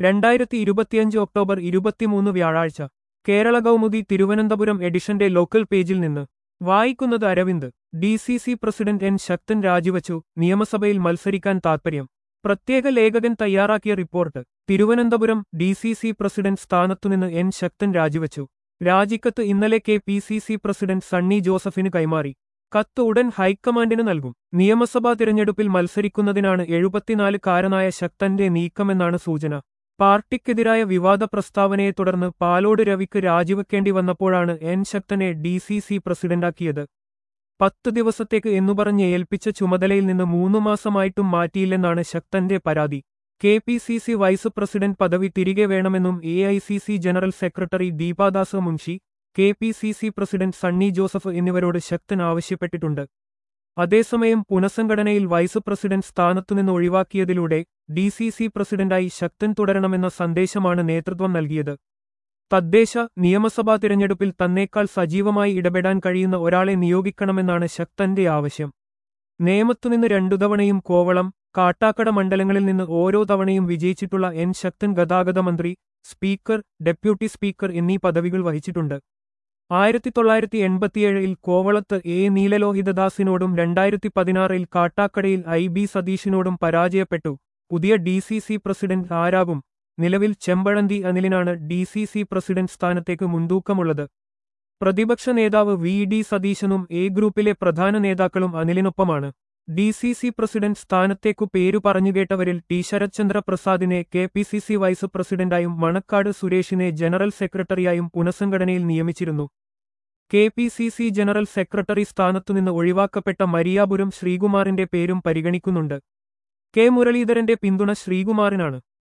രണ്ടായിരത്തി ഇരുപത്തിയഞ്ച് ഒക്ടോബർ ഇരുപത്തിമൂന്ന് വ്യാഴാഴ്ച കേരള കൗമുദി തിരുവനന്തപുരം എഡിഷന്റെ ലോക്കൽ പേജിൽ നിന്ന് വായിക്കുന്നത് Aravind D C C president N Sakthan രാജിവച്ചു നിയമസഭയിൽ മത്സരിക്കാൻ താൽപര്യം പ്രത്യേക ലേഖകൻ തയ്യാറാക്കിയ report Thiruvananthapuram D C C president സ്ഥാനത്തുനിന്ന് എൻ ശക്തൻ രാജിവച്ചു രാജിക്കത്ത് ഇന്നലെ K P C C president Sunny ജോസഫിന് കൈമാറി കത്ത് ഉടൻ ഹൈക്കമാൻഡിന് നൽകും നിയമസഭാ തിരഞ്ഞെടുപ്പിൽ മത്സരിക്കുന്നതിനാണ് എഴുപത്തിനാലുകാരനായ ശക്തന്റെ നീക്കമെന്നാണ് സൂചന പാർട്ടിക്കെതിരായ വിവാദ പ്രസ്താവനയെ തുടർന്ന് പാലോട് രവിക്ക് രാജിവെക്കേണ്ടി വന്നപ്പോഴാണ് എൻ ശക്തനെ ഡി സി സി പ്രസിഡന്റാക്കിയത് പത്ത് ദിവസത്തേക്ക് എന്നുപറഞ്ഞ് ഏൽപ്പിച്ച ചുമതലയിൽ നിന്ന് മൂന്നു മാസമായിട്ടും മാറ്റിയില്ലെന്നാണ് ശക്തന്റെ പരാതി K P C C vice president പദവി തിരികെ വേണമെന്നും A I C C general secretary Deepadas Munshi K P C C president Sunny Joseph എന്നിവരോട് ശക്തൻ ആവശ്യപ്പെട്ടിട്ടുണ്ട് അതേസമയം പുനഃസംഘടനയിൽ വൈസ് പ്രസിഡന്റ് സ്ഥാനത്തുനിന്ന് ഒഴിവാക്കിയതിലൂടെ ഡി സി സി പ്രസിഡന്റായി ശക്തൻ തുടരണമെന്ന സന്ദേശമാണ് നേതൃത്വം നൽകിയത് തദ്ദേശ നിയമസഭാ തിരഞ്ഞെടുപ്പിൽ തന്നേക്കാൾ സജീവമായി ഇടപെടാൻ കഴിയുന്ന ഒരാളെ നിയോഗിക്കണമെന്നാണ് ശക്തന്റെ ആവശ്യം നേമത്തുനിന്ന് രണ്ടു തവണയും കോവളം കാട്ടാക്കട മണ്ഡലങ്ങളിൽ നിന്ന് ഓരോ തവണയും വിജയിച്ചിട്ടുള്ള എൻ ശക്തൻ ഗതാഗത മന്ത്രി സ്പീക്കർ ഡെപ്യൂട്ടി സ്പീക്കർ എന്നീ പദവികൾ വഹിച്ചിട്ടുണ്ട് ആയിരത്തി തൊള്ളായിരത്തി എൺപത്തിയേഴിൽ കോവളത്ത് എ നീലലോഹിതദാസിനോടും രണ്ടായിരത്തി പതിനാറിൽ കാട്ടാക്കടയിൽ ഐ ബി സതീഷിനോടും പരാജയപ്പെട്ടു പുതിയ ഡി സി സി പ്രസിഡന്റ് ആരാകും നിലവിൽ ചെമ്പഴന്തി അനിലിനാണ് ഡി സി സി പ്രസിഡന്റ് സ്ഥാനത്തേക്ക് മുൻതൂക്കമുള്ളത് പ്രതിപക്ഷ നേതാവ് വി ഡി സതീശനും എ ഗ്രൂപ്പിലെ പ്രധാന നേതാക്കളും അനിലിനൊപ്പമാണ് ഡി സി സി പ്രസിഡന്റ് സ്ഥാനത്തേക്കു പേരു പറഞ്ഞുകേട്ടവരിൽ ടി ശരത്ചന്ദ്ര പ്രസാദിനെ K P C C vice പ്രസിഡന്റായും മണക്കാട് സുരേഷിനെ ജനറൽ സെക്രട്ടറിയായും പുനഃസംഘടനയിൽ നിയമിച്ചിരുന്നു K P C C general secretary സ്ഥാനത്തുനിന്ന് ഒഴിവാക്കപ്പെട്ട മരിയാപുരം ശ്രീകുമാറിന്റെ പേരും പരിഗണിക്കുന്നുണ്ട് കെ മുരളീധരന്റെ പിന്തുണ ശ്രീകുമാറിനാണ്